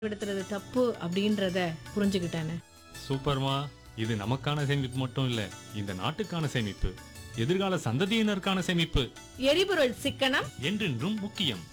விடுத்துறது தப்பு அப்படின்றத புரிஞ்சுக்கிட்டேனே சூப்பர்மா இது நமக்கான சேமிப்பு மட்டும் இல்ல இந்த நாட்டுக்கான சேமிப்பு எதிர்கால சந்ததியினருக்கான சேமிப்பு எரிபொருள் சிக்கனம் என்றென்றும் முக்கியம்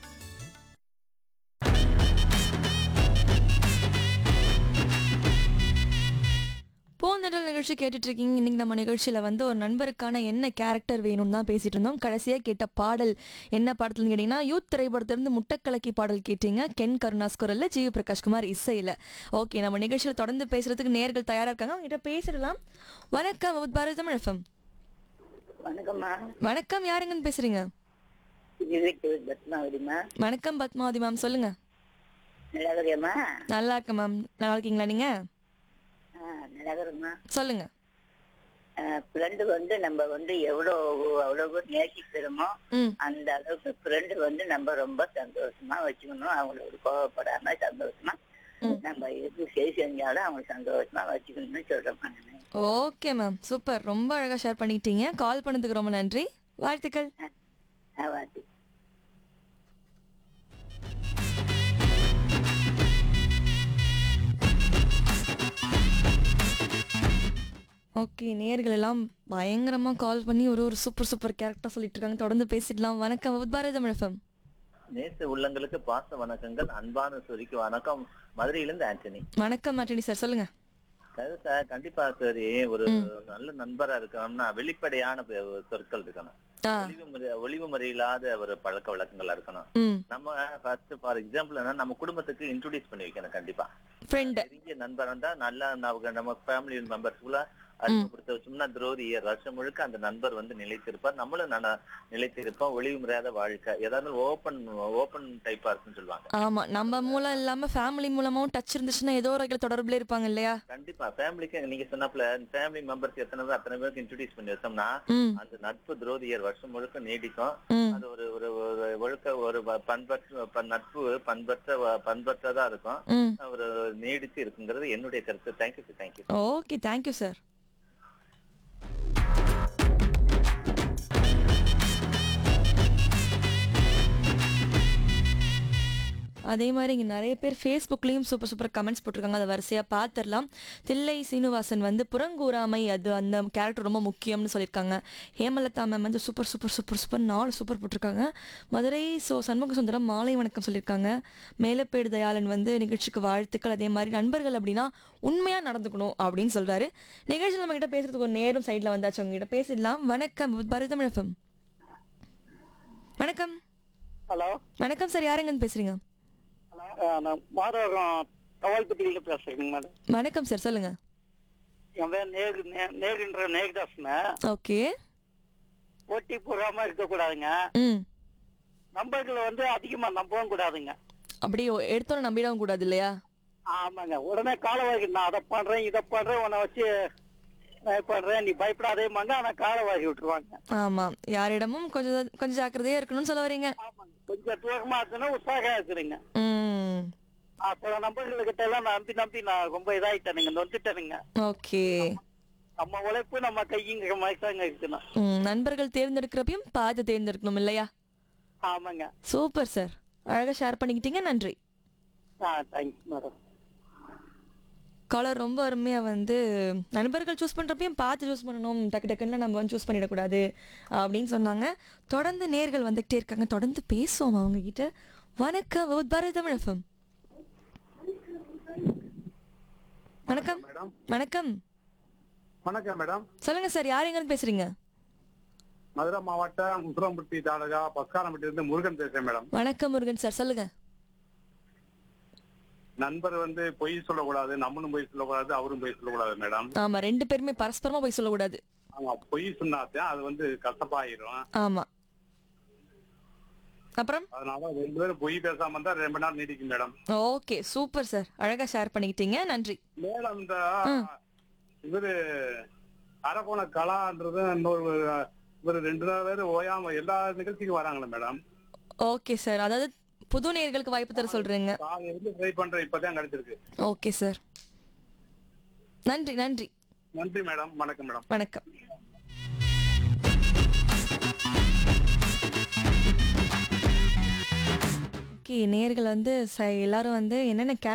போந்தடல் நிகழ்ச்சி கேட்டுட்டு இருக்கீங்க இன்னைக்கு நம்ம நிகழ்ச்சியில வந்து ஒரு நண்பருக்கான என்ன கேரக்டர் வேணும்னு தான் பேசிட்டு இருந்தோம் கடைசியா கேட்ட பாடல் என்ன பாடத்துலன்னு கேட்டீங்கன்னா யூத் திரைப்படத்திலிருந்து முட்டக்கலக்கி பாடல் கேட்டீங்க கென் கருணாஸ் குரல்ல ஜிவி பிரகாஷ்குமார் இசையில ஓகே நம்ம நிகழ்ச்சியில தொடர்ந்து பேசுறதுக்கு நேர்கள் தயாரா இருக்காங்க அவங்க கிட்ட பேசிடலாம் வணக்கம் வித் பாரதி தமிழ் FM. வணக்கம்மா வணக்கம் யாருங்கன்னு பேசுறீங்க விவேக் பத்மாவதிம்மா வணக்கம் பத்மாவதி மேம் சொல்லுங்க நிலவரியம்மா நல்லா இருக்கேன் மேம் நல்லா இருக்கீங்களா நீங்க நிலவரம்மா சொல்லுங்க ஃப்ரெண்டு வந்து நம்ம வந்து எவ்வளோ அவ்வளவு நேசிக்கிறோமோ ம் அந்த அளவுக்கு ஃப்ரெண்டு வந்து நம்ம ரொம்ப சந்தோஷமா வச்சுக்கணும் அவங்களோட கோவப்படாம சந்தோஷமா நம்ம எது சரி செஞ்சாலும் அவங்க சந்தோஷமா வச்சுக்கணும்னு சொல்றேம்மா நான் ஓகே மேம் சூப்பர் ரொம்ப அழகா ஷேர் பண்ணிக்கிட்டீங்க கால் பண்ணதுக்கு ரொம்ப நன்றி வாழ்த்துக்கள் ஆவாத்தி ஓகே நேர்கள் எல்லாம் பயங்கரமா கால் பண்ணி ஒரு ஒரு சூப்பர் சூப்பர் கேரக்டர் சொல்லிட்டு இருக்காங்க தொடர்ந்து பேசிடலாம் வணக்கம் வித் பாரதி தமிழ் FM. நேச உள்ளங்களுக்கு பாச வணக்கங்கள் அன்பான சொரிக்கு வணக்கம் மதுரையிலிருந்து ஆண்டனி வணக்கம் மாட்டினி சார் சொல்லுங்க சரி சார் கண்டிப்பா சரி ஒரு நல்ல நண்பரா இருக்கணும்னா வெளிப்படையான பே- சொற்கள் இருக்கணும் ஆ ஒளிவு முறை ஒளிவு முறை இல்லாத ஒரு பழக்க வழக்கங்களா இருக்கணும் ம் நம்ம ஃபர்ஸ்ட் ஃபார் எக்ஸாம்பிள் என்ன நம்ம குடும்பத்துக்கு இன்ட்ரோடியூஸ் பண்ணி வைக்கணும் கண்டிப்பா ஃப்ரெண்டு நெருங்கிய நண்பர் இருந்தா நல்லா நம்ம நம்ம ஃபேமிலி மெம்பர்ஸ்குள்ள அறிமுகப்படுத்த வச்சோம்னா துரோதி வருஷம் முழுக்க அந்த நண்பர் வந்து நிலைத்திருப்பார் நம்மளும் நன நிலைத்திருப்போம் ஒளிவு முறையாத வாழ்க்கை ஏதாவது ஓப்பன் ஓப்பன் டைப்பா இருக்குன்னு சொல்லுவாங்க ஆமா நம்ம மூலம் இல்லாம ஃபேமிலி மூலமாவும் டச் இருந்துச்சுன்னா ஏதோ ஒரு வகையில் தொடர்புல இருப்பாங்க இல்லையா கண்டிப்பா ஃபேமிலிக்கு நீங்க சொன்னப்பல ஃபேமிலி மெம்பர்ஸ் எத்தனை பேர் அத்தனை பேருக்கு இன்ட்ரோடியூஸ் பண்ணி வச்சோம்னா ம் அந்த நட்பு துரோதியர் வருஷம் முழுக்க நீடிக்கும் ம் அது ஒரு ஒரு ஒரு ஒழுக்க ஒரு ப- பண்பற்ற ப- நட்பு பண்பற்ற வ- பண்பற்றதா இருக்கும் ம் ஒரு நீடிச்சு இருக்குங்கிறது என்னுடைய கருத்து thank you thank you okay thank you sir அதே மாதிரி இங்கே நிறைய பேர் ஃபேஸ்புக்லேயும் சூப்பர் சூப்பர் கமெண்ட்ஸ் போட்டிருக்காங்க அதை வரிசையாக பார்த்துடலாம் தில்லை சீனிவாசன் வந்து புறங்கூறாமை அது அந்த கேரக்டர் ரொம்ப முக்கியம்னு சொல்லியிருக்காங்க ஹேமலதா மேம் வந்து சூப்பர் சூப்பர் சூப்பர் சூப்பர் நாலு சூப்பர் போட்டிருக்காங்க மதுரை ஸோ சண்முக சுந்தரம் மாலை வணக்கம் சொல்லியிருக்காங்க மேலப்பேடு தயாளன் வந்து நிகழ்ச்சிக்கு வாழ்த்துக்கள் அதே மாதிரி நண்பர்கள் அப்படின்னா உண்மையாக நடந்துக்கணும் அப்படின்னு சொல்றாரு நிகழ்ச்சியில் நம்ம கிட்ட பேசுறதுக்கு ஒரு நேரம் சைடில் வந்தாச்சு உங்ககிட்ட பேசிடலாம் வணக்கம் பரதமிழ் FM. வணக்கம் ஹலோ வணக்கம் சார் யாருங்கன்னு பேசுறீங்க நான் மாதவரம் தவால்பட்டியில பேசுறேங்க மேடம் வணக்கம் சார் சொல்லுங்க என் பேர் நேரு நே- நேருன்ற நேருதாஸ்ங்க ஓகே போட்டி போடாம இருக்கக்கூடாதுங்க ம் நம்பர்களை வந்து அதிகமா நம்பவும் கூடாதுங்க அப்படியே எடுத்தோன்னு நம்பிடவும் கூடாது இல்லையா ஆமாங்க உடனே காலவாரி நான் அதை பண்றேன் இதை பண்றேன் உன்னை வச்சு நான் பண்றேன் நீ பயப்படாதேமாங்க ஆனா காலவாரி விட்டுருவாங்க ஆமா யாரிடமும் கொஞ்சம் கொஞ்சம் ஜாக்கிரதையா இருக்கணும்னு சொல்ல வரீங்க ஆமாங்க கொஞ்சம் தூரமா இருக்குன்னா உற்சாகம் இருக்குதுங்க ம் சில நம்பர்கள்கிட்ட எல்லாம் நான் நம்பி நம்பி நான் ரொம்ப இதாயிட்டேனுங்க நொந்துட்டேனுங்க ஓகே நம்ம உழைப்பு நம்ம கையுங்கிற மாதிரி தாங்க இருக்கணும் ம் நண்பர்கள் தேர்ந்தெடுக்கிறப்பையும் பார்த்து தேர்ந்தெடுக்கணும் இல்லையா ஆமாங்க சூப்பர் சார் அழகா ஷேர் பண்ணிக்கிட்டீங்க நன்றி ஆ தேங்க்ஸ் மேடம் காலர் ரொம்ப அருமையா வந்து நண்பர்கள் சூஸ் பண்றப்பையும் பார்த்து சூஸ் பண்ணணும் டக்கு டக்குன்னு நம்ம வந்து சூஸ் பண்ணிடக்கூடாது அப்படின்னு சொன்னாங்க தொடர்ந்து நேர்கள் வந்துகிட்டே இருக்காங்க தொடர்ந்து பேசுவோம் அவங்க கிட்ட வணக்கம் வித் பாரதி தமிழ் FM. வணக்கம் வணக்கம் வணக்கம் மேடம் சொல்லுங்க சார் யார் எங்க பேசுறீங்க மதுரை மாவட்டம் முத்துரம்பட்டி தாலுகா பஸ்காரம்பட்டி இருந்து முருகன் பேசுறேன் மேடம் வணக்கம் முருகன் சார் சொல்லுங்க நண்பர் வந்து பொய் சொல்லக்கூடாது நம்மளும் பொய் சொல்லக்கூடாது அவரும் பொய் சொல்லக்கூடாது மேடம் ஆமா ரெண்டு பேருமே பரஸ்பரமா போய் சொல்லக்கூடாது ஆமா பொய் சொன்னாதான் அது வந்து கசப்பாயிரும் ஆமா அப்புறம் அதனால ரெண்டு பேரும் பொய் பேசாம இருந்தா ரெண்டு மணி நேரம் நீடிக்கும் மேடம் ஓகே சூப்பர் சார் அழகா ஷேர் பண்ணிக்கிட்டீங்க நன்றி மேடம் இந்த இவரு அரக்கோண கலான்றது இன்னொரு இவரு ரெண்டு நாள் பேர் ஓயாம எல்லா நிகழ்ச்சிக்கும் வராங்களே மேடம் ஓகே சார் அதாவது புது நேயர்களுக்கு வாய்ப்பு தர சொல்றீங்க காலையில ட்ரை பண்றேன் இப்பதான் கிடைச்சிருக்கு ஓகே சார் நன்றி நன்றி நன்றி மேடம் வணக்கம் மேடம் வணக்கம் ஓகே நேர்கள் வந்து ச- எல்லாரும் வந்து என்னென்ன கேரக்டர்